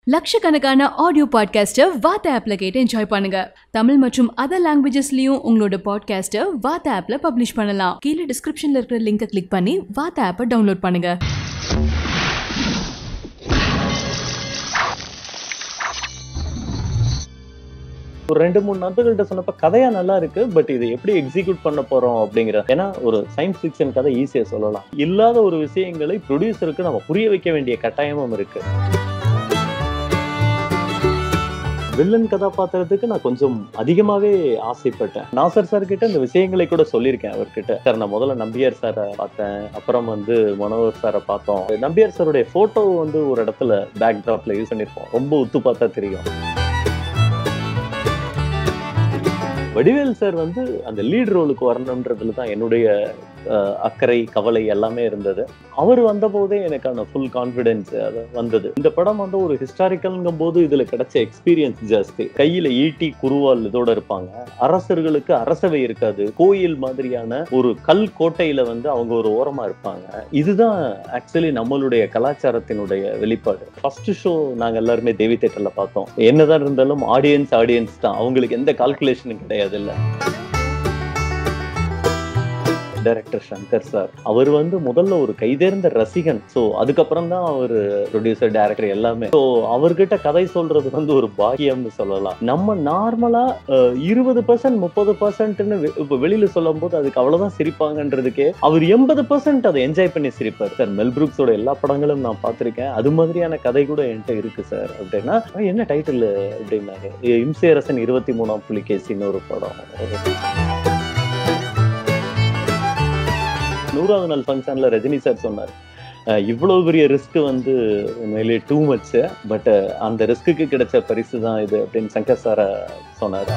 லட்சக்கணக்கான ஆடியோ பாட்காஸ்ட்டை வாத்த ஆப்ல கேட்டு என்ஜாய் பண்ணுங்க தமிழ் மற்றும் அதர் லாங்குவேஜஸ்லயும் உங்களோட பாட்காஸ்ட்டை வாத்த ஆப்ல பப்ளிஷ் பண்ணலாம் கீழே டிஸ்கிரிப்ஷன்ல இருக்கிற லிங்கை கிளிக் பண்ணி வாத்த ஆப்பை டவுன்லோட் பண்ணுங்க ஒரு ரெண்டு மூணு நண்பர்கள்ட்ட சொன்னப்ப கதையா நல்லா இருக்கு பட் இது எப்படி எக்ஸிக்யூட் பண்ண போறோம் அப்படிங்கிற ஏன்னா ஒரு சயின்ஸ் ஃபிக்ஷன் கதை ஈஸியா சொல்லலாம் இல்லாத ஒரு விஷயங்களை ப்ரொடியூசருக்கு நம்ம புரிய வைக்க வேண்டிய கட்டாயமும் இருக்கு வில்லன் கதாபாத்திரத்துக்கு நான் கொஞ்சம் அதிகமாவே ஆசைப்பட்டேன் நாசர் சார் கிட்ட இந்த விஷயங்களை கூட சொல்லியிருக்கேன் அவர்கிட்ட சார் நான் முதல்ல நம்பியார் சாரை பார்த்தேன் அப்புறம் வந்து மனோகர் சாரை பார்த்தோம் நம்பியார் சாருடைய போட்டோ வந்து ஒரு இடத்துல பேக் டிராப்ல யூஸ் பண்ணிருப்போம் ரொம்ப உத்து பார்த்தா தெரியும் வடிவேல் சார் வந்து அந்த லீட் ரோலுக்கு வரணுன்றதுல தான் என்னுடைய அஹ், அக்கறை கவலை எல்லாமே இருந்தது அவர் வந்த போதே எனக்கான ஃபுல் கான்பிடன்ஸ் வந்தது இந்த படம் வந்து ஒரு ஹிஸ்டாரிக்கல்ங்கும் போது இதுல கிடைச்ச எக்ஸ்பீரியன்ஸ் ஜாஸ்தி கையில ஈட்டி குருவால் இதோட இருப்பாங்க அரசர்களுக்கு அரசவை இருக்காது கோயில் மாதிரியான ஒரு கல் கோட்டையில வந்து அவங்க ஒரு ஓரமா இருப்பாங்க இதுதான் ஆக்சுவலி நம்மளுடைய கலாச்சாரத்தினுடைய வெளிப்பாடு ஃபர்ஸ்ட் ஷோ நாங்க எல்லாருமே தேவி தேட்டர்ல பார்த்தோம் என்னதான் இருந்தாலும் ஆடியன்ஸ் ஆடியன்ஸ் தான் அவங்களுக்கு எந்த கால்குலேஷனும் கிடையாது இல்ல டைரக்டர் சங்கர் சார் அவர் வந்து முதல்ல ஒரு கைதேர்ந்த ரசிகன் ஸோ அதுக்கப்புறம் தான் அவர் ப்ரொடியூசர் டைரக்டர் எல்லாமே ஸோ அவர்கிட்ட கதை சொல்றது வந்து ஒரு பாக்கியம்னு சொல்லலாம் நம்ம நார்மலா இருபது பர்சன்ட் முப்பது பர்சன்ட்னு இப்போ வெளியில சொல்லும் போது அதுக்கு அவ்வளவுதான் சிரிப்பாங்கன்றதுக்கே அவர் எண்பது பர்சன்ட் அதை என்ஜாய் பண்ணி சிரிப்பார் சார் மெல்ப்ரூக்ஸோட எல்லா படங்களும் நான் பார்த்திருக்கேன் அது மாதிரியான கதை கூட என்கிட்ட இருக்கு சார் அப்படின்னா "அஹ், என்ன டைட்டில் அப்படின்னாரு இம்சேரசன் இருபத்தி மூணாம் புலிகேசின்னு ஒரு படம் ஒரு நூறாவது நாள் ஃபங்க்ஷன்ல ரஜினி சார் சொன்னார் அஹ் இவ்வளவு பெரிய ரிஸ்க் வந்து உண்மையிலேயே டூ மச் பட் அந்த ரிஸ்க்கு கிடைச்ச பரிசு தான் இது அப்படின்னு சங்கர் சார சொன்னார்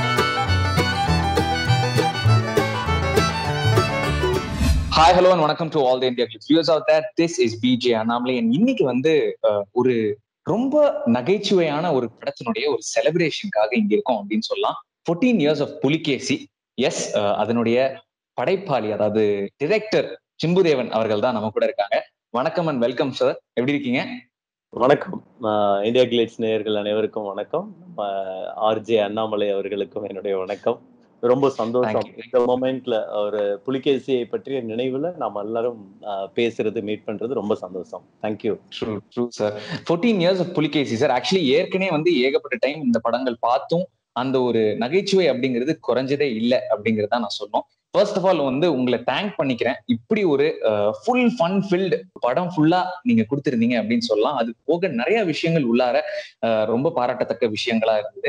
ஹாய் ஹலோ அண்ட் வணக்கம் to all the India clips views of that this is BJ Annamalai And இன்னைக்கு வந்து அஹ், ஒரு ரொம்ப நகைச்சுவையான ஒரு படத்தினுடைய ஒரு செலிப்ரேஷனுக்காக இங்க இருக்கோம் அப்படின்னு சொல்லலாம் 14 இயர்ஸ் ஆஃப் புலிகேசி எஸ் அதனுடைய படைப்பாளி அதாவது டிரெக்டர் சிம்புதேவன் அவர்கள் தான் நம்ம கூட இருக்காங்க வணக்கம் அண்ட் வெல்கம் சார் எப்படி இருக்கீங்க வணக்கம் அஹ் இந்தியா கிளேட்ஸ் நேயர்கள் அனைவருக்கும் வணக்கம் ஆர்ஜே அண்ணாமலை அவர்களுக்கும் என்னுடைய வணக்கம் ரொம்ப சந்தோஷம் Thank you. இந்த மொமெண்ட்ல ஒரு புலிகேசியை பற்றிய நினைவுல நாம எல்லாரும் அஹ், பேசுறது மீட் பண்றது ரொம்ப சந்தோஷம் thank you true true sir 14 years of Pulikesi sir actually ஏற்கனவே வந்து ஏகப்பட்ட டைம் இந்த படங்கள் பார்த்தும் அந்த ஒரு நகைச்சுவை அப்படிங்கிறது குறைஞ்சதே இல்லை அப்படிங்கறத நான் சொன்னோம் ஃபர்ஸ்ட் ஆஃப் ஆல் வந்து உங்களை தேங்க் பண்ணிக்கிறேன் இப்படி ஒரு ஃபுல் ஃபன் ஃபில்டு படம் ஃபுல்லா நீங்க கொடுத்துருந்தீங்க அப்படின்னு சொல்லலாம் அது போக நிறைய விஷயங்கள் உள்ளார அஹ், ரொம்ப பாராட்டத்தக்க விஷயங்களா இருந்தது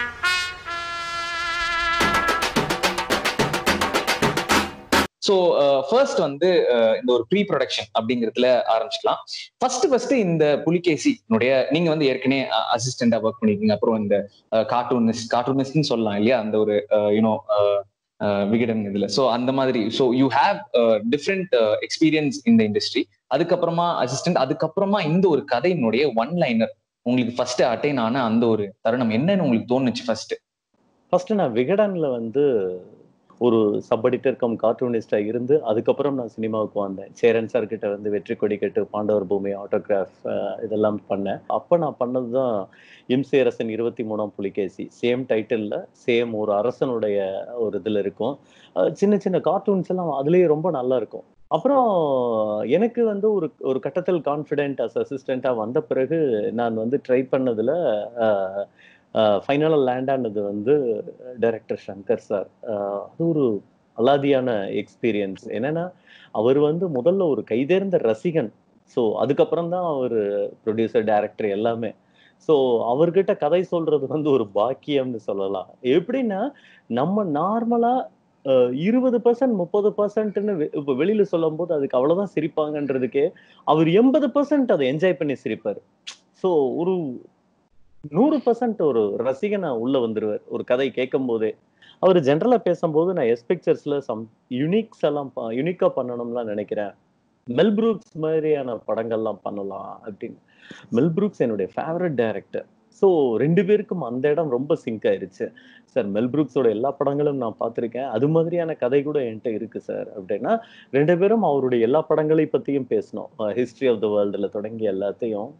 ஸோ ஃபர்ஸ்ட் வந்து அஹ், இந்த ஒரு ப்ரீ ப்ரொடக்ஷன் அப்படிங்கிறதுல ஆரம்பிச்சுக்கலாம் ஃபர்ஸ்ட் ஃபர்ஸ்ட் இந்த புலிகேசினுடைய நீங்க வந்து ஏற்கனவே அசிஸ்டண்டா ஒர்க் பண்ணிருக்கீங்க அப்புறம் இந்த கார்ட்டூனிஸ்ட் கார்ட்டூனிஸ்ட்னு சொல்லலாம் இல்லையா அந்த ஒரு யூனோ விகடன் இதுல ஸோ அந்த மாதிரி so you have different experience இந்த இண்டஸ்ட்ரி அதுக்கப்புறமா அசிஸ்டன்ட் அதுக்கப்புறமா இந்த ஒரு கதையினுடைய ஒன் லைனர் உங்களுக்கு ஃபர்ஸ்ட் அட்டைன் ஆன அந்த ஒரு தருணம் என்னன்னு உங்களுக்கு தோணுச்சு ஃபர்ஸ்ட் ஃபர்ஸ்ட் நான் விகடன்ல வந்து ஒரு சப் எடிட்டர் கம் கார்ட்டூனிஸ்டா இருந்து அதுக்கப்புறம் நான் சினிமாவுக்கு வந்தேன் சேரன் சார் கிட்ட வந்து வெற்றி கொடி கட்டு பாண்டவர் பூமி ஆட்டோகிராஃப் இதெல்லாம் பண்ணேன் அப்போ நான் பண்ணது தான் இம்சேரசன் இருபத்தி மூணாம் புலிகேசி சேம் டைட்டில்ல சேம் ஒரு அரசனுடைய ஒரு இதுல இருக்கும் அஹ் சின்ன சின்ன கார்ட்டூன்ஸ் எல்லாம் அதுலயே ரொம்ப நல்லா இருக்கும் அப்புறம் எனக்கு வந்து ஒரு ஒரு கட்டத்தில் கான்ஃபிடென்ட் அஸ் அசிஸ்டண்ட்டாக வந்த பிறகு நான் வந்து ட்ரை பண்ணதுல ஃபைனலாக லேண்ட் ஆனது வந்து டைரக்டர் சங்கர் சார் அது ஒரு அலாதியான எக்ஸ்பீரியன்ஸ் என்னன்னா அவர் வந்து முதல்ல ஒரு கைதேர்ந்த ரசிகன் ஸோ அதுக்கப்புறம் தான் அவர் ப்ரொடியூசர் டைரக்டர் எல்லாமே ஸோ அவர்கிட்ட கதை சொல்றது வந்து ஒரு பாக்கியம்னு சொல்லலாம் எப்படின்னா நம்ம நார்மலா இருபது பர்சன்ட் முப்பது பர்சன்ட்னு இப்போ வெளியில சொல்லும் போது அதுக்கு அவ்வளவுதான் சிரிப்பாங்கன்றதுக்கே அவர் எண்பது பர்சன்ட் அதை என்ஜாய் பண்ணி சிரிப்பார் ஸோ ஒரு நூறு பர்சன்ட் ஒரு ரசிகனா உள்ள வந்துருவார் ஒரு கதை கேட்கும் போதே அவர் ஜென்ரலா பேசும்போது நான் எஸ் பிக்சர்ஸ்ல சம் யுனிக்ஸ் எல்லாம் யுனிக்கா பண்ணணும்லாம் நினைக்கிறேன் மெல்ப்ரூக்ஸ் மாதிரியான படங்கள்லாம் பண்ணலாம் அப்படின்னு மெல்ப்ரூக்ஸ் என்னுடைய ஃபேவரட் டைரக்டர் ஸோ ரெண்டு பேருக்கும் அந்த இடம் ரொம்ப சிங்க் ஆயிருச்சு சார் மெல்ப்ரூக்ஸோட எல்லா படங்களும் நான் பார்த்துருக்கேன் அது மாதிரியான கதை கூட என்கிட்ட இருக்கு சார் அப்படின்னா ரெண்டு பேரும் அவருடைய எல்லா படங்களை பத்தியும் பேசணும் ஹிஸ்டரி ஆஃப் த வேர்ல்டுல தொடங்கி எல்லாத்தையும்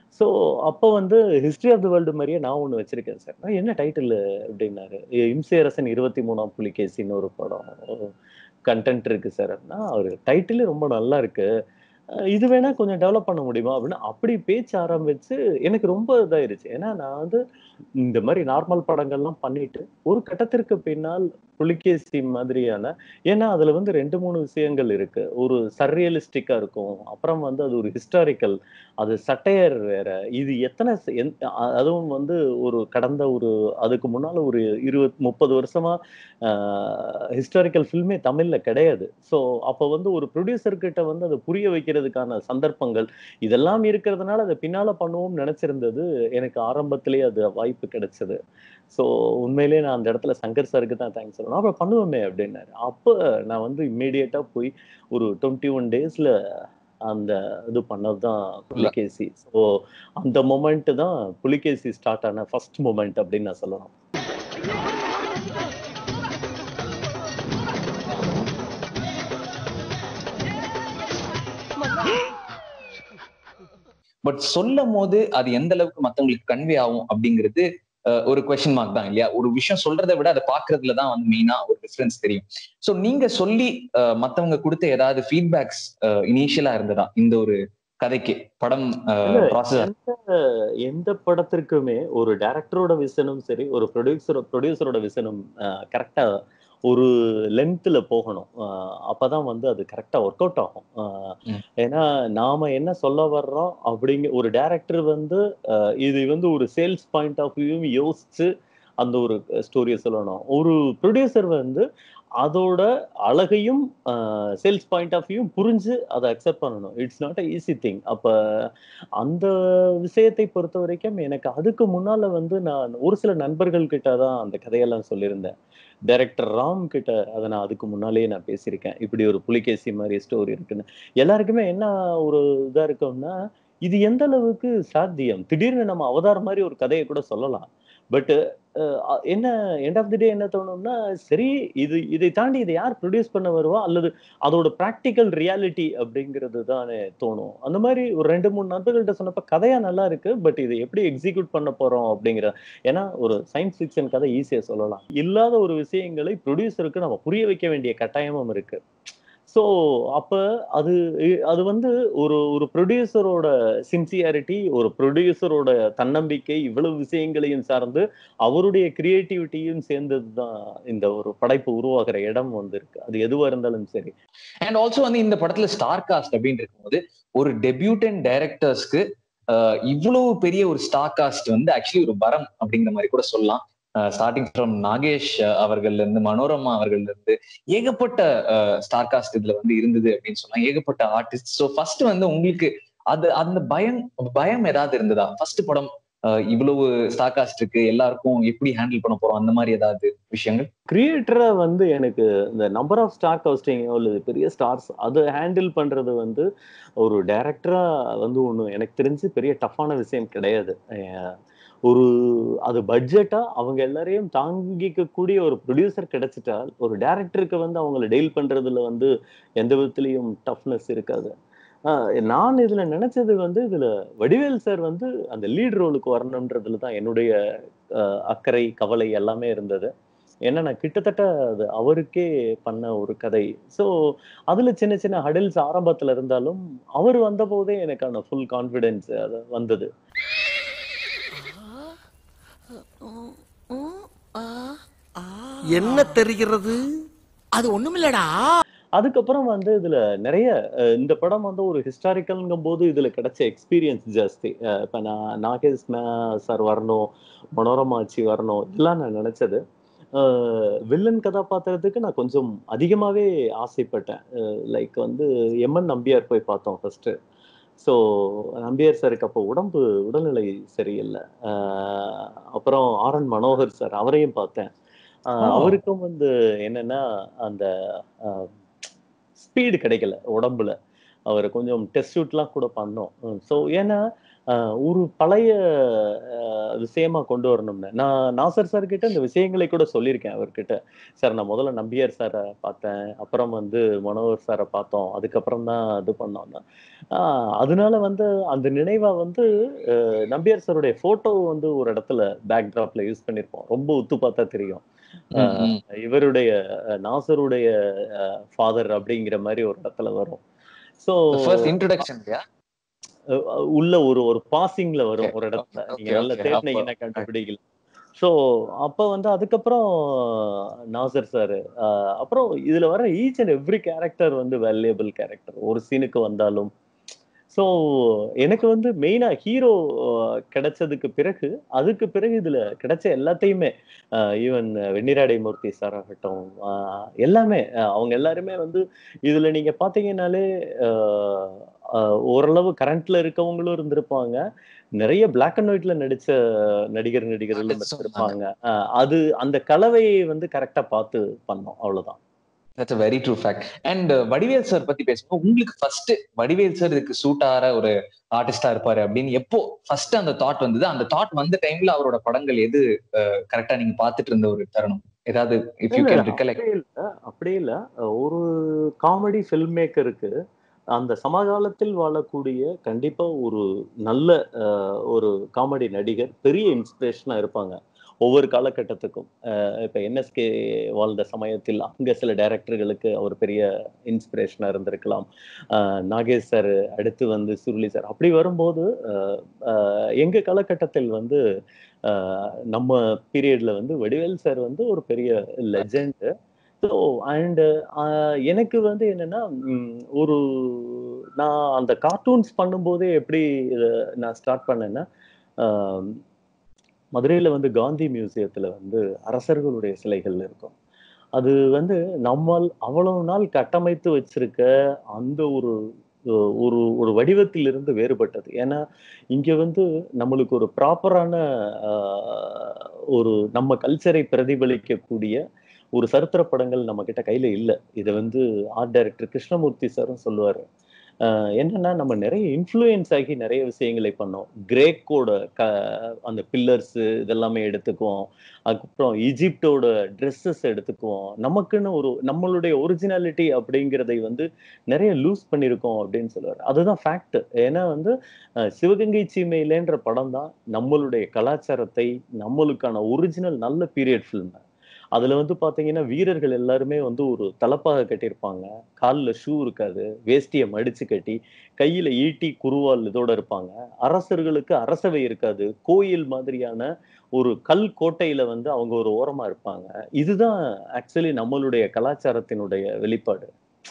ஸோ அப்போ வந்து ஹிஸ்டரி ஆஃப் த வேர்ல்டு மாதிரியே நான் ஒன்று வச்சிருக்கேன் சார் நான் என்ன டைட்டில் அப்படின்னாரு இம்சேரசன் இருபத்தி மூணாம் புலிகேசின்னு ஒரு படம் கண்டென்ட் இருக்கு சார் அப்படின்னா அவர் டைட்டிலே ரொம்ப நல்லா இருக்கு அஹ் இது வேணா கொஞ்சம் டெவலப் பண்ண முடியுமா அப்படின்னு அப்படி பேச்சு ஆரம்பிச்சு எனக்கு ரொம்ப இதாயிருச்சு ஏன்னா நான் வந்து இந்த மாதிரி நார்மல் படங்கள்லாம் பண்ணிட்டு ஒரு கட்டத்திற்கு பின்னால் புலிகேசி மாதிரியான ஏன்னா அதுல வந்து ரெண்டு மூணு விஷயங்கள் இருக்கு ஒரு சர்ரியலிஸ்டிக்கா இருக்கும் அப்புறம் வந்து அது ஒரு ஹிஸ்டாரிக்கல் அது சட்டையர் வேற இது எத்தனை ச- எந்த- அ- அதுவும் வந்து ஒரு கடந்த ஒரு அதுக்கு முன்னால ஒரு இருபது முப்பது வருஷமா ஹிஸ்டாரிக்கல் ஃபில்மே தமிழ்ல கிடையாது ஸோ அப்போ வந்து ஒரு ப்ரொடியூசர் கிட்ட வந்து அதை புரிய வைக்கிறதுக்கான சந்தர்ப்பங்கள் இதெல்லாம் இருக்கிறதுனால அதை பின்னால பண்ணுவோம்னு நினைச்சிருந்தது எனக்கு ஆரம்பத்திலேயே அது வாய்ப்பு கிடைச்சது ஸோ உண்மையிலேயே நான் அந்த இடத்துல சங்கர் சாருக்கு தான் தேங்க்ஸ் சொல்லணும் அப்புறம் பண்ணுவோமே அப்படின்னாரு அப்போ நான் வந்து இம்மீடியட்டா போய் ஒரு டுவெண்ட்டி ஒன் டேஸ்ல அந்த இது பண்ணது தான் புலிகேசி ஸோ அந்த மொமெண்ட் தான் புலிகேசி ஸ்டார்ட் ஆன ஃபர்ஸ்ட் மொமெண்ட் அப்படின்னு நான் சொல்லணும் பட் சொல்லும் போது அது எந்த அளவுக்கு மத்தவங்களுக்கு கன்வே ஆகும் அப்படிங்கிறது அஹ், ஒரு கொஸ்டின் மார்க் தான் இல்லையா ஒரு விஷயம் சொல்றதை விட அதை பாக்குறதுல தான் வந்து மெயினா ஒரு டிஃபரன்ஸ் தெரியும் சோ நீங்க சொல்லி அஹ், மத்தவங்க கொடுத்த ஏதாவது ஃபீட்பேக்ஸ் இனிஷியலா இருந்ததா இந்த ஒரு கதைக்கு படம் இல்ல, ப்ராசஸ் எந்த எந்த படத்திற்குமே ஒரு டைரக்டரோட விசனும் சரி ஒரு ப்ரொடியூசர் ப்ரொடியூசரோட விசனும் கரெக்டா ஒரு லென்த்ல போகணும் அஹ் அப்பதான் வந்து அது கரெக்டா ஒர்க் அவுட் ஆகும் அஹ் ம். ஏன்னா நாம என்ன சொல்ல வர்றோம் அப்படிங்க ஒரு டைரக்டர் வந்து அஹ் இது வந்து ஒரு சேல்ஸ் பாயிண்ட் ஆஃப் வியூவும் யோசிச்சு அந்த ஒரு ஸ்டோரியை சொல்லணும் ஒரு ப்ரொடியூசர் வந்து அதோட அழகையும் சேல்ஸ் பாயிண்ட் ஆஃப் வியூ புரிஞ்சு அதை அக்செப்ட் பண்ணணும் it's not a easy thing அப்ப அந்த விஷயத்தை பொறுத்த வரைக்கும் எனக்கு அதுக்கு முன்னால வந்து நான் ஒரு சில நண்பர்கள் கிட்ட தான் அந்த கதையெல்லாம் சொல்லியிருந்தேன் டைரக்டர் ராம் கிட்ட அதை நான் அதுக்கு முன்னாலேயே நான் பேசியிருக்கேன் இப்படி ஒரு புலிகேசி மாதிரி ஸ்டோரி இருக்குன்னு எல்லாருக்குமே என்ன ஒரு இதா இருக்கும்னா இது எந்த அளவுக்கு சாத்தியம் திடீர்னு நம்ம அவதார் மாதிரி ஒரு கதையை கூட சொல்லலாம் பட் என்ன எண்ட் ஆஃப் தி டே என்ன தோணும்னா சரி இது இதை தாண்டி இதை யார் ப்ரொடியூஸ் பண்ண வருவா அல்லது அதோட ப்ராக்டிக்கல் ரியாலிட்டி அப்படிங்கிறது தானே தோணும் அந்த மாதிரி ஒரு ரெண்டு மூணு நண்பர்கள்ட்ட சொன்னப்ப கதையா நல்லா இருக்கு பட் இதை எப்படி எக்ஸிக்யூட் பண்ண போறோம் அப்படிங்கிற ஏன்னா ஒரு சயின்ஸ் ஃபிக்ஷன் கதை ஈஸியா சொல்லலாம் இல்லாத ஒரு விஷயங்களை ப்ரொடியூசருக்கு நம்ம புரிய வைக்க வேண்டிய கட்டாயமும் இருக்கு ஸோ அப்போ அது அது வந்து ஒரு ஒரு ப்ரொடியூசரோட சின்சியாரிட்டி ஒரு ப்ரொடியூசரோட தன்னம்பிக்கை இவ்வளவு விஷயங்களையும் சார்ந்து அவருடைய கிரியேட்டிவிட்டியும் சேர்ந்தது தான் இந்த ஒரு படைப்பு உருவாகிற இடம் வந்து இருக்கு அது எதுவா இருந்தாலும் சரி அண்ட் ஆல்சோ வந்து இந்த படத்துல ஸ்டார் காஸ்ட் அப்படின்னு இருக்கும்போது ஒரு டெபியூட்டன் டைரக்டர்ஸ்க்கு இவ்வளவு பெரிய ஒரு ஸ்டார் காஸ்ட் வந்து ஆக்சுவலி ஒரு வரம் அப்படிங்கிற மாதிரி கூட சொல்லலாம் ஸ்டார்டிங் ஃப்ரம் நாகேஷ் அஹ், அவர்கள்ல இருந்து மனோரமா அவர்கள்ல இருந்து ஏகப்பட்ட ஸ்டார் காஸ்ட் இதுல வந்து இருந்தது அப்படின்னு சொல்லலாம் ஏகப்பட்ட ஆர்டிஸ்ட் ஸோ ஃபர்ஸ்ட் வந்து உங்களுக்கு அது அந்த பயம் பயம் ஏதாவது இருந்ததா ஃபர்ஸ்ட் படம் அஹ், இவ்வளவு ஸ்டார் காஸ்ட் இருக்கு எல்லாருக்கும் எப்படி ஹேண்டில் பண்ண போறோம் அந்த மாதிரி ஏதாவது விஷயங்கள் கிரியேட்டரா வந்து எனக்கு இந்த நம்பர் ஆஃப் ஸ்டார் காஸ்டிங் அல்லது பெரிய ஸ்டார்ஸ் அதை ஹேண்டில் பண்றது வந்து ஒரு டைரக்டரா வந்து ஒன்று எனக்கு தெரிஞ்சு பெரிய டஃப்பான விஷயம் கிடையாது அஹ் ஒரு அது பட்ஜெட்டா அவங்க எல்லாரையும் தாங்கிக்கக்கூடிய ஒரு ப்ரொடியூசர் கிடைச்சிட்டால் ஒரு டைரக்டருக்கு வந்து அவங்கள டீல் பண்றதுல வந்து எந்த விதத்துலயும் டஃப்னஸ் இருக்காது ஆஹ் நான் இதுல நினைச்சது வந்து இதுல வடிவேல் சார் வந்து அந்த லீட் ரோலுக்கு வரணுன்றதுல தான் என்னுடைய ஆஹ் அக்கறை கவலை எல்லாமே இருந்தது ஏன்னா நான் கிட்டத்தட்ட அது அவருக்கே பண்ண ஒரு கதை ஸோ அதுல சின்ன சின்ன ஹடில்ஸ் ஆரம்பத்துல இருந்தாலும் அவர் வந்த போதே எனக்கான ஃபுல் கான்ஃபிடென்ஸ் அது வந்தது என்ன தெரிகிறது அது ஒண்ணுமில்லடா அதுக்கப்புறம் வந்து இதுல நிறைய அஹ், இந்த படம் வந்து ஒரு ஹிஸ்டாரிக்கல்ங்கும் போது இதுல கிடைச்ச எக்ஸ்பீரியன்ஸ் ஜாஸ்தி அஹ், இப்ப நான் நாகேஷ் சார் வரணும் மனோரமாச்சி வரணும் இதெல்லாம் நான் நினைச்சது அஹ், வில்லன் கதாபாத்திரத்துக்கு நான் கொஞ்சம் அதிகமாவே ஆசைப்பட்டேன் லைக் வந்து எம்என் நம்பியார் போய் பார்த்தோம் ஃபர்ஸ்ட் ஸோ நம்பியார் சாருக்கு அப்போ உடம்பு உடல்நிலை சரியில்லை அஹ், அப்புறம் ஆர் என் மனோகர் சார் அவரையும் பார்த்தேன் அஹ், Oh. அவருக்கும் வந்து என்னன்னா அந்த ஸ்பீடு கிடைக்கல உடம்புல அவர் கொஞ்சம் டெஸ்ட் ஷூட்லாம் கூட பண்ணோம் ஸோ ஏன்னா ஆஹ் ஒரு பழைய ஆஹ் விஷயமா கொண்டு வரணும்னு நான் நாசர் சார் கிட்ட இந்த விஷயங்களை கூட சொல்லியிருக்கேன் அவர்கிட்ட சார் நான் முதல்ல நம்பியார் சாரை பார்த்தேன் அப்புறம் வந்து மனோகர் சாரை பார்த்தோம் அதுக்கப்புறம் தான் இது பண்ணோம்னா ஆஹ் அதனால வந்து அந்த நினைவா வந்து அஹ் நம்பியார் சாருடைய போட்டோ வந்து ஒரு இடத்துல பேக் டிராப்ல யூஸ் பண்ணியிருப்போம் ரொம்ப உத்து பார்த்தா தெரியும் ம், ம். இவருடைய அஹ், நாசருடைய ஃபாதர் அப்படிங்கிற மாதிரி ஒரு இடத்துல வரும் ஸோ ஃபர்ஸ்ட் இன்ட்ரோடக்ஷன் இல்லையா உள்ள ஒரு ஒரு பாசிங்ல வரும் Okay, ஒரு இடத்துல okay, நீங்க நல்லா okay. தேடினீங்கன்னா அப்ப- கண்டுபிடிக்கல ஸோ அப்ப வந்து அதுக்கப்புறம் நாசர் சார் அப்புறம் இதுல வர ஈச் அண்ட் எவ்ரி கேரக்டர் வந்து வேல்யூபிள் கேரக்டர் ஒரு சீனுக்கு வந்தாலும் ஸோ எனக்கு வந்து மெயினா ஹீரோ கிடைச்சதுக்கு பிறகு அதுக்கு பிறகு இதுல கிடைச்ச எல்லாத்தையுமே ஈவன் வெண்ணிராடை மூர்த்தி சார் ஆகட்டும் ஆஹ் எல்லாமே ஆஹ் அவங்க எல்லாருமே வந்து இதுல நீங்க பாத்தீங்கன்னாலே ஆஹ் ஆஹ் ஓரளவு கரண்ட்ல இருக்கவங்களும் இருந்திருப்பாங்க நிறைய பிளாக் அண்ட் ஒயிட்ல நடிச்ச நடிகர் நடிகர்களும் Artists உம் இருந்திருப்பாங்க ஆஹ் அது அந்த கலவையை வந்து கரெக்டா பார்த்து பண்ணோம் அவ்வளவுதான் that's very true fact and Vadivel sir பத்தி பேசும்போது உங்களுக்கு ஃபர்ஸ்ட் வடிவேல் சார் இதுக்கு சூட் ஆகிற ஒரு ஆர்டிஸ்டா இருப்பாரு அப்படின்னு எப்போ ஃபர்ஸ்ட் அந்த தாட் வந்தது அந்த தாட் வந்த டைம்ல அவரோட படங்கள் எது கரெக்டா நீங்க பாத்துட்டு இருந்த ஒரு தருணம் ஏதாவது இஃப் யூ இல்ல, கேன் ரிகலெக்ட் அப்படி இல்ல அப்படி இல்ல ஒரு காமெடி ஃபில்ம் மேக்கருக்கு அந்த சமகாலத்தில் வாழக்கூடிய கண்டிப்பா ஒரு நல்ல அஹ், ஒரு காமெடி நடிகர் பெரிய இன்ஸ்பிரேஷனா இருப்பாங்க ஒவ்வொரு காலகட்டத்துக்கும் அஹ், இப்ப என்எஸ்கே வாழ்ந்த சமயத்தில் அங்க சில டைரக்டர்களுக்கு அவர் பெரிய இன்ஸ்பிரேஷனா இருந்திருக்கலாம் அஹ், நாகேஷ் சார் அடுத்து வந்து சுருளி சார் அப்படி வரும்போது அஹ், அஹ், எங்க காலகட்டத்தில் வந்து அஹ், நம்ம பீரியட்ல வந்து வடிவேல் சார் வந்து ஒரு பெரிய லெஜெண்ட் ஸோ அண்ட் எனக்கு வந்து என்னன்னா ம், ஒரு நான் அந்த கார்ட்டூன்ஸ் பண்ணும்போதே எப்படி இதை நான் ஸ்டார்ட் பண்ணேன்னா ஆம், மதுரையில வந்து காந்தி மியூசியத்துல வந்து அரசர்களுடைய சிலைகள் இருக்கும் அது வந்து நம்மால் அவ்வளவு நாள் கட்டமைத்து வச்சிருக்க அந்த ஒரு அஹ், ஒரு ஒரு வடிவத்திலிருந்து வேறுபட்டது ஏன்னா இங்க வந்து நம்மளுக்கு ஒரு ப்ராப்பரான ஒரு நம்ம கல்ச்சரை பிரதிபலிக்கக்கூடிய ஒரு சரித்திர படங்கள் நம்ம கிட்ட கையில இல்ல இதை வந்து ஆர்ட் டைரக்டர் கிருஷ்ணமூர்த்தி சாரும் சொல்லுவாரு ஆஹ் என்னன்னா நம்ம நிறைய இன்ஃப்ளூயன்ஸ் ஆகி நிறைய விஷயங்களை பண்ணோம் கிரேக்கோட க அந்த பில்லர்ஸ் இதெல்லாமே எடுத்துக்குவோம் அதுக்கப்புறம் ஈஜிப்டோட ட்ரெஸ்ஸஸ் எடுத்துக்குவோம் நமக்குன்னு ஒரு நம்மளுடைய ஒரிஜினாலிட்டி அப்படிங்கிறதை வந்து நிறைய லூஸ் பண்ணியிருக்கோம் அப்படின்னு சொல்லுவார் அதுதான் ஃபேக்ட் ஏன்னா வந்து அஹ், சிவகங்கை சீமையிலேன்ற படம் தான் நம்மளுடைய கலாச்சாரத்தை நம்மளுக்கான ஒரிஜினல் நல்ல பீரியட் ஃபில்ம் அதுல வந்து பாத்தீங்கன்னா வீரர்கள் எல்லாருமே வந்து ஒரு தலப்பாக கட்டியிருப்பாங்க காலில் ஷூ இருக்காது வேஷ்டியை மடிச்சு கட்டி கையில ஈட்டி குருவால் இதோட இருப்பாங்க அரசர்களுக்கு அரசவை இருக்காது கோயில் மாதிரியான ஒரு கல் கோட்டையில வந்து அவங்க ஒரு ஓரமா இருப்பாங்க இதுதான் ஆக்சுவலி நம்மளுடைய கலாச்சாரத்தினுடைய வெளிப்பாடு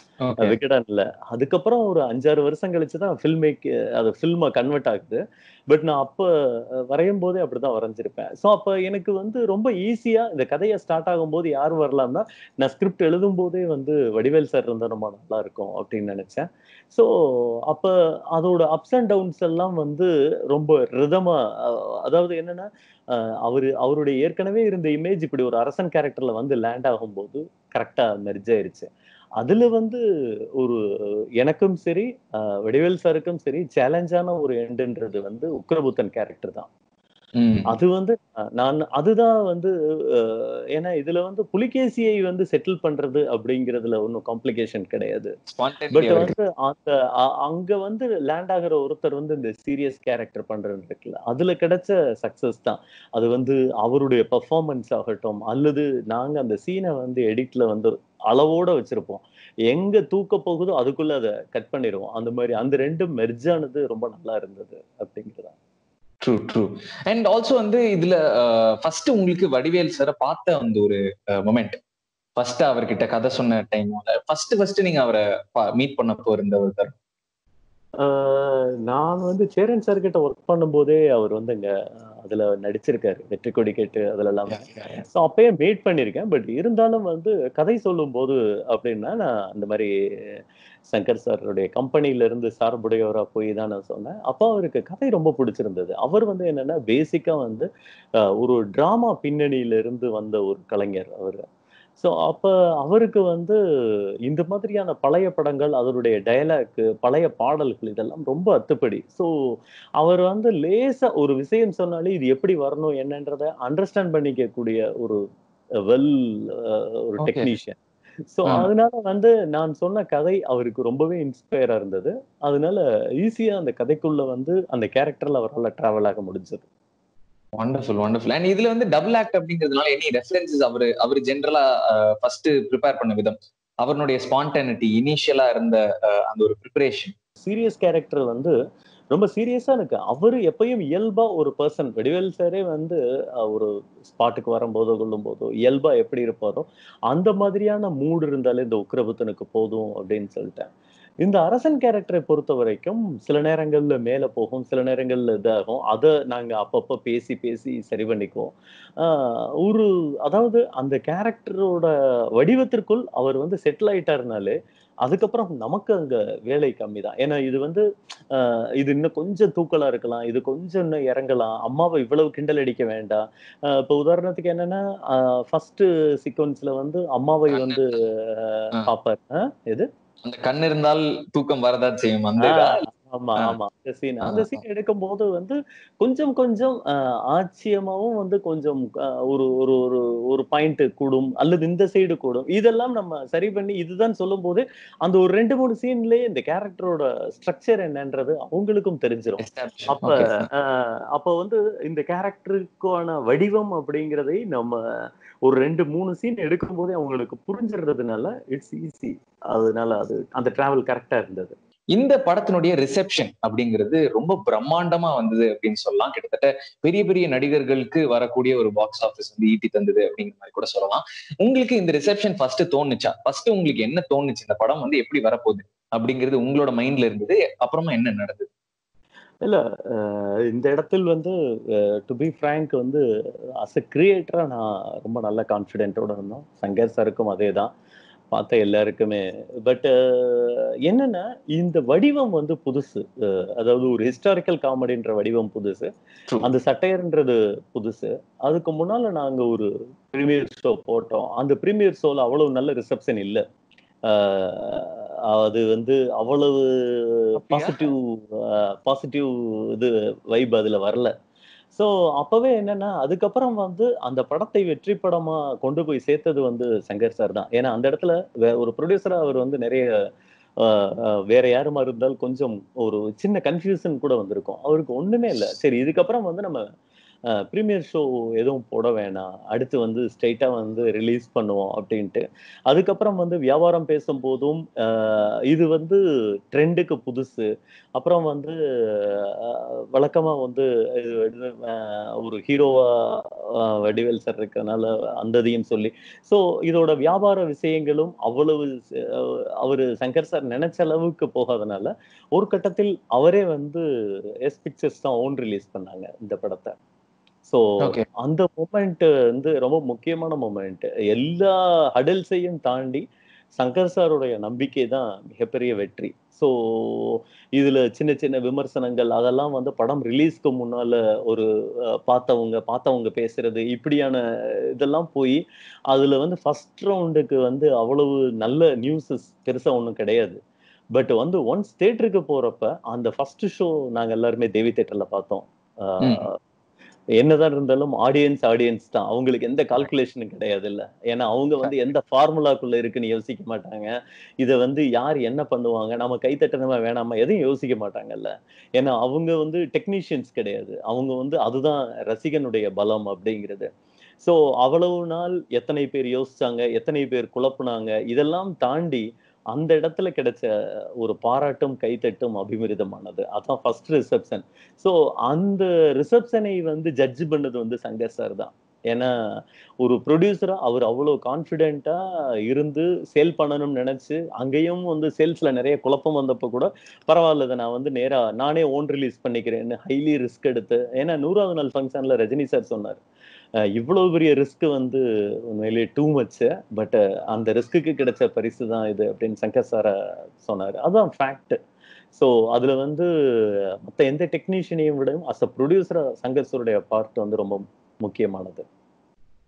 விகடன்ல அதுக்கப்புறம் ஒரு அஞ்சாறு வருஷம் கழிச்சு தான் ஃபில்ம் மேக் அது ஃபில்மா கன்வெர்ட் ஆகுது பட் நான் அப்ப அஹ், வரையும் போதே அப்படிதான் வரைஞ்சிருப்பேன் ஸோ அப்ப எனக்கு வந்து ரொம்ப ஈஸியா இந்த கதையை ஸ்டார்ட் ஆகும்போது யார் வரலாம்னா நான் ஸ்கிரிப்ட் எழுதும் போதே வந்து வடிவேல் சார் இருந்தா ரொம்ப நல்லா இருக்கும் அப்படின்னு நினைச்சேன் ஸோ அப்ப அதோட அப்ஸ் அண்ட் டவுன்ஸ் எல்லாம் வந்து ரொம்ப ரிதமா அஹ், அதாவது என்னன்னா அஹ், அவரு அவருடைய ஏற்கனவே இருந்த இமேஜ் இப்படி ஒரு அரசன் கேரக்டர்ல வந்து லேண்ட் ஆகும்போது கரெக்டா மெர்ஜ் ஆயிருச்சு அதுல வந்து ஒரு எனக்கும் சரி அஹ், வடிவேல் சாருக்கும் சரி சேலஞ்சான ஒரு எண்டுன்றது வந்து உக்ரபுத்தன் கேரக்டர் தான் அது வந்து அஹ், நான் அதுதான் வந்து அஹ், ஏன்னா இதுல வந்து புலிகேசியை வந்து செட்டில் பண்றது அப்படிங்கிறதுல ஒன்றும் காம்ப்ளிகேஷன் கிடையாது பட் வந்து அந்த அ- அங்க வந்து லேண்ட் ஆகுற ஒருத்தர் வந்து இந்த சீரியஸ் கேரக்டர் பண்றது இருக்குல்ல அதுல கிடைச்ச சக்சஸ் தான் அது வந்து அவருடைய பெர்ஃபார்மன்ஸ் ஆகட்டும் அல்லது நாங்க அந்த சீனை வந்து எடிட்ல வந்து அளவோட வச்சிருப்போம் எங்க தூக்க போகுதோ அதுக்குள்ள அதை கட் பண்ணிடுவோம் அந்த மாதிரி அந்த ரெண்டும் மெர்ஜ் ஆனது ரொம்ப நல்லா இருந்தது அப்படிங்கிறதா ட்ரூ ட்ரூ அண்ட் ஆல்சோ வந்து இதுல ஃபர்ஸ்ட் உங்களுக்கு வடிவேல் சாரை பார்த்த அந்த ஒரு மொமெண்ட் ஃபர்ஸ்ட் அவர்கிட்ட கதை சொன்ன டைமோட ஃபர்ஸ்ட் ஃபர்ஸ்ட் நீங்க அவரை மீட் பண்ணப்போ இருந்த ஒரு தருணம் ஆஹ் நான் வந்து சேரன் சார் கிட்ட ஒர்க் பண்ணும்போதே அவர் வந்து இங்க அதுல நடிச்சிருக்காரு வெற்றி கொடி கேட்டு அதுல எல்லாமே ஸோ அப்பயே மீட் பண்ணியிருக்கேன் பட் இருந்தாலும் வந்து கதை சொல்லும் போது அப்படின்னா நான் அந்த மாதிரி சங்கர் சாருடைய கம்பெனில இருந்து சார்புடையவரா போய் தான் நான் சொன்னேன் அப்போ அவருக்கு கதை ரொம்ப பிடிச்சிருந்தது அவர் வந்து என்னன்னா பேசிக்கா வந்து ஆஹ் ஒரு டிராமா பின்னணியில இருந்து வந்த ஒரு கலைஞர் அவர் ஸோ அப்ப அவருக்கு வந்து இந்த மாதிரியான பழைய படங்கள் அதனுடைய டயலாக் பழைய பாடல்கள் இதெல்லாம் ரொம்ப அத்துப்படி ஸோ அவர் வந்து லேசா ஒரு விஷயம் சொன்னாலே இது எப்படி வரணும் என்னன்றதை அண்டர்ஸ்டாண்ட் பண்ணிக்கக்கூடிய ஒரு வெல் ஒரு Okay. டெக்னீஷியன் ஸோ ஆ. அதனால வந்து நான் சொன்ன கதை அவருக்கு ரொம்பவே இன்ஸ்பயரா இருந்தது அதனால ஈஸியா அந்த கதைக்குள்ள வந்து அந்த கேரக்டர்ல அவரால் டிராவல் ஆக முடிஞ்சது வண்டர்ஃபுல் வண்டர்ஃபுல் அண்ட் இதுல வந்து டபுள் ஆக்ட் அப்படிங்கிறதுனால எனி ரெஃபரன்சஸ் அவரு அவர் ஜென்ரலா ஃபர்ஸ்ட் ப்ரிப்பேர் பண்ண விதம் அவருடைய ஸ்பான்டானிட்டி இனிஷியலா இருந்த அஹ், அந்த ஒரு ப்ரிப்பரேஷன் சீரியஸ் கேரக்டர் வந்து ரொம்ப சீரியஸா இருக்கு அவரு எப்பயும் இயல்பா ஒரு பர்சன் வடிவேல் சாரே வந்து அஹ், ஒரு ஸ்பாட்டுக்கு வரும்போதோ கொள்ளும் போதோ இயல்பா எப்படி இருப்பாரோ அந்த மாதிரியான மூடு இருந்தாலே இந்த உக்கிரபுத்தனுக்கு போதும் அப்படின்னு சொல்லிட்டேன் இந்த அரசன் கேரக்டரை பொறுத்த வரைக்கும் சில நேரங்கள்ல மேல போகும் சில நேரங்கள்ல இதாகும் அதை நாங்க அப்பப்போ பேசி பேசி சரி பண்ணிக்குவோம் ஆஹ் ஒரு அதாவது அந்த கேரக்டரோட வடிவத்திற்குள் அவர் வந்து செட்டில் ஆயிட்டாருனாலே அதுக்கப்புறம் நமக்கு அங்க வேலை கம்மி தான் ஏன்னா இது வந்து ஆஹ் இது இன்னும் கொஞ்சம் தூக்கலா இருக்கலாம் இது கொஞ்சம் இன்னும் இறங்கலாம் அம்மாவை இவ்வளவு கிண்டல் அடிக்க வேண்டாம் ஆஹ் இப்ப உதாரணத்துக்கு என்னன்னா ஃபர்ஸ்ட் சீக்வன்ஸ்ல வந்து அம்மாவை வந்து ஆஹ் ஆ. பாப்பாரு ஆஹ் எது அந்த கண் இருந்தால் தூக்கம் வரதான் செய்யும் அந்த இதா? ஆமா ஆ. ஆமா அந்த சீன் ஆ, அந்த ஆ. சீன் எடுக்கும் போது வந்து கொஞ்சம் கொஞ்சம் ஆஹ் ஆச்சரியமாவும் வந்து கொஞ்சம் ஆஹ் ஒரு ஒரு ஒரு ஒரு பாயிண்ட் கூடும் அல்லது இந்த சைடு கூடும் இதெல்லாம் நம்ம சரி பண்ணி இதுதான் சொல்லும் போது அந்த ஒரு ரெண்டு மூணு சீன்லயே இந்த கேரக்டரோட ஸ்ட்ரக்சர் என்னன்றது அவங்களுக்கும் தெரிஞ்சிடும் Establish. அப்ப Okay. ஆஹ் அப்ப வந்து இந்த கேரக்டருக்கான வடிவம் அப்படிங்கிறதை நம்ம ஒரு ரெண்டு மூணு சீன் எடுக்கும் போதே அவங்களுக்கு புரிஞ்சிடுறதுனால இட்ஸ் ஈஸி அதனால அது அந்த டிராவல் கரெக்டா இருந்தது இந்த படத்தினுடைய ரிசெப்ஷன் அப்படிங்கிறது ரொம்ப பிரம்மாண்டமா வந்தது அப்படின்னு சொல்லலாம் கிட்டத்தட்ட பெரிய பெரிய நடிகர்களுக்கு வரக்கூடிய ஒரு பாக்ஸ் ஆபீஸ் வந்து ஈட்டி தந்தது அப்படிங்கிற மாதிரி கூட சொல்லலாம் உங்களுக்கு இந்த ரிசெப்ஷன் ஃபர்ஸ்ட் தோணுச்சா ஃபர்ஸ்ட் உங்களுக்கு என்ன தோணுச்சு இந்த படம் வந்து எப்படி வரப்போகுது அப்படிங்கிறது உங்களோட மைண்ட்ல இருந்தது அப்புறமா என்ன நடந்தது இல்ல அஹ் இந்த இடத்தில் வந்து டு பி ஃப்ரேங்க் வந்து அஸ் அ கிரியேட்டரா நான் ரொம்ப நல்ல கான்ஃபிடென்ட்டோட இருந்தோம் சங்கர் சாருக்கும் அதே தான் பார்த்த எல்லாருக்குமே பட் என்னன்னா இந்த வடிவம் வந்து புதுசு அஹ் அதாவது ஒரு ஹிஸ்டாரிக்கல் காமெடின்ற வடிவம் புதுசு True. அந்த சட்டையர்ன்றது புதுசு அதுக்கு முன்னால நாங்க ஒரு ப்ரீமியர் ஷோ போட்டோம் அந்த ப்ரீமியர் ஷோல அவ்வளவு நல்ல ரிசப்ஷன் இல்லை அது வந்து அவ்வளவு அப்படியா? பாசிட்டிவ் பாசிட்டிவ் இது வைப் அதுல வரல ஸோ அப்பவே என்னன்னா அதுக்கப்புறம் வந்து அந்த படத்தை வெற்றி படமா கொண்டு போய் சேர்த்தது வந்து சங்கர் சார் தான் ஏன்னா அந்த இடத்துல வே- ஒரு ப்ரொடியூசரா அவர் வந்து நிறைய ஆஹ், ஆஹ், வேற யாருமா இருந்தால் கொஞ்சம் ஒரு சின்ன கன்ஃபியூஷன் கூட வந்திருக்கும் அவருக்கு ஒண்ணுமே இல்லை சரி இதுக்கப்புறம் வந்து நம்ம ப்ரீமியர் ஷோ எதுவும் போட வேணாம் அடுத்து வந்து ஸ்ட்ரைட்டா வந்து ரிலீஸ் பண்ணுவோம் அப்படின்ட்டு அதுக்கப்புறம் வந்து வியாபாரம் பேசும்போதும் ஆஹ், இது வந்து ட்ரெண்டுக்கு புதுசு அப்புறம் வந்து ஆஹ், வழக்கமா வந்து இது வந்து, ஆஹ், ஒரு ஹீரோவா ஆஹ், வடிவேல் சார் இருக்கறனால அந்ததையும் சொல்லி ஸோ இதோட வியாபார விஷயங்களும் அவ்வளவு அஹ், அவரு சங்கர் சார் நினைச்ச அளவுக்கு போகாதனால ஒரு கட்டத்தில் அவரே வந்து எஸ் பிக்சர்ஸ் தான் ஓன் ரிலீஸ் பண்ணாங்க இந்த படத்தை ஸோ Okay. அந்த மூமெண்ட் வந்து ரொம்ப முக்கியமான மூமெண்ட் எல்லா ஹடல்ஸையும் தாண்டி சங்கர் சாருடைய நம்பிக்கை தான் மிகப்பெரிய வெற்றி ஸோ இதுல சின்ன சின்ன விமர்சனங்கள் அதெல்லாம் வந்து படம் ரிலீஸ்க்கு முன்னால ஒரு அஹ், பார்த்தவங்க பார்த்தவங்க பேசுறது இப்படியான இதெல்லாம் போய் அதுல வந்து ஃபர்ஸ்ட் ரவுண்டுக்கு வந்து அவ்வளவு நல்ல நியூஸஸ் பெருசா ஒன்றும் கிடையாது பட் வந்து ஒன்ஸ் தேட்டருக்கு போறப்ப அந்த ஃபர்ஸ்ட் ஷோ நாங்க எல்லாருமே தேவி தேட்டர்ல பார்த்தோம் ஆஹ், என்னதான் இருந்தாலும் ஆடியன்ஸ் ஆடியன்ஸ் தான் அவங்களுக்கு எந்த கால்குலேஷனும் கிடையாது இல்ல ஏன்னா அவங்க வந்து எந்த ஃபார்முலாக்குள்ள இருக்குன்னு யோசிக்க மாட்டாங்க இதை வந்து யார் என்ன பண்ணுவாங்க நம்ம கை தட்டணுமா வேணாமா எதையும் யோசிக்க மாட்டாங்கல்ல ஏன்னா அவங்க வந்து டெக்னீஷியன்ஸ் கிடையாது அவங்க வந்து அதுதான் ரசிகனுடைய பலம் அப்படிங்கிறது ஸோ அவ்வளவு நாள் எத்தனை பேர் யோசிச்சாங்க எத்தனை பேர் குழப்புனாங்க இதெல்லாம் தாண்டி அந்த இடத்துல கிடைச்ச ஒரு பாராட்டும் கைத்தட்டும் அபிமிரிதமானது அதான் ஃபர்ஸ்ட் ரிசப்ஷன் ஸோ அந்த ரிசப்ஷனை வந்து ஜட்ஜ் பண்ணது வந்து சங்கர் சார் தான் ஏன்னா ஒரு ப்ரொடியூசரா அவர் அவ்வளோ கான்ஃபிடென்ட்டா இருந்து சேல் பண்ணணும்னு நினைச்சு அங்கேயும் வந்து சேல்ஸ்ல நிறைய குழப்பம் வந்தப்போ கூட பரவாயில்ல இதை நான் வந்து நேரா நானே ஓன் ரிலீஸ் பண்ணிக்கிறேன்னு ஹைலி ரிஸ்க் எடுத்து ஏன்னா நூறாவது நாள் ஃபங்க்ஷன்ல ரஜினி சார் சொன்னார் அஹ் இவ்வளவு பெரிய ரிஸ்க் வந்து உண்மையிலேயே டூ மச் பட் அந்த ரிஸ்க்கு கிடைச்ச பரிசு தான் இது அப்படின்னு சங்கர் சார சொன்னார் அதான் ஃபேக்ட் ஸோ அதுல வந்து மற்ற எந்த டெக்னீஷியனையும் விட அஸ் அ ப்ரொடியூசரா சங்கர் சாருடைய பார்ட் வந்து ரொம்ப முக்கியமானது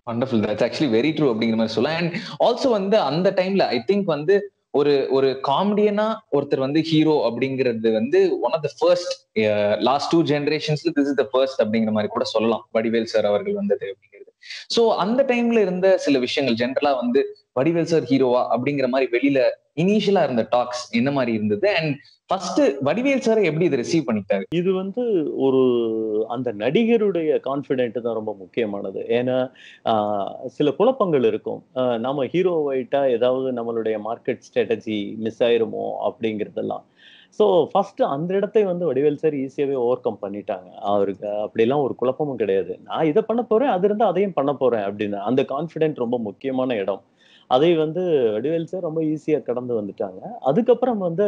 wonderful that's actually very true அப்படிங்கிற மாதிரி சொல்லலாம் அண்ட் ஆல்சோ வந்து அந்த டைம்ல ஐ திங்க் வந்து ஒரு ஒரு காமெடியனா ஒருத்தர் வந்து ஹீரோ அப்படிங்கிறது வந்து one of the first last two ஜென்ரேஷன்ஸ்ல திஸ் இஸ் த ஃபர்ஸ்ட் அப்படிங்கிற மாதிரி கூட சொல்லலாம் வடிவேல் சார் அவர்கள் வந்தது அப்படிங்கிறது சோ அந்த டைம்ல இருந்த சில விஷயங்கள் ஜென்ரலா வந்து வடிவேல் சார் ஹீரோவா அப்படிங்கிற மாதிரி வெளியில இனிஷியலா இருந்த டாக்ஸ் என்ன மாதிரி இருந்தது அண்ட் ஃபர்ஸ்ட் வடிவேல் சாரை எப்படி இதை ரிசீவ் பண்ணிட்டாரு இது வந்து ஒரு அந்த நடிகருடைய கான்ஃபிடென்ட் தான் ரொம்ப முக்கியமானது ஏன்னா ஆஹ், சில குழப்பங்கள் இருக்கும் ஆஹ், நம்ம ஹீரோவைட்டா ஏதாவது நம்மளுடைய மார்க்கெட் ஸ்ட்ராட்டஜி மிஸ் ஆயிருமோ அப்படிங்கிறதெல்லாம் ஸோ ஃபர்ஸ்ட் அந்த இடத்தை வந்து வடிவேல் சார் ஈஸியாவே ஓவர் கம் பண்ணிட்டாங்க அவருக்கு அப்படிலாம் ஒரு குழப்பமும் கிடையாது நான் இதை பண்ண போறேன் அது இருந்தால் அதையும் பண்ண போறேன் அப்படின்னு அந்த கான்ஃபிடென்ட் ரொம்ப முக்கியமான இடம் அதை வந்து வடிவேல் சார் ரொம்ப ஈஸியா கடந்து வந்துட்டாங்க அதுக்கப்புறம் வந்து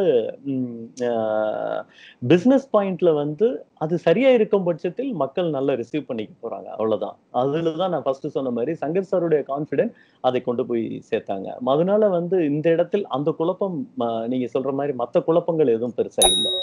பிஸ்னஸ் பாயிண்ட்ல வந்து அது சரியா இருக்கும் பட்சத்தில் மக்கள் நல்லா ரிசீவ் பண்ணிக்க போறாங்க அவ்வளவுதான் அதுல தான் நான் ஃபர்ஸ்ட் சொன்ன மாதிரி சங்கர் சாருடைய கான்ஃபிடென்ட் அதை கொண்டு போய் சேர்த்தாங்க அதனால வந்து இந்த இடத்தில் அந்த குழப்பம் ம, நீங்க சொல்ற மாதிரி மத்த குழப்பங்கள் எதுவும் பெருசா இல்லை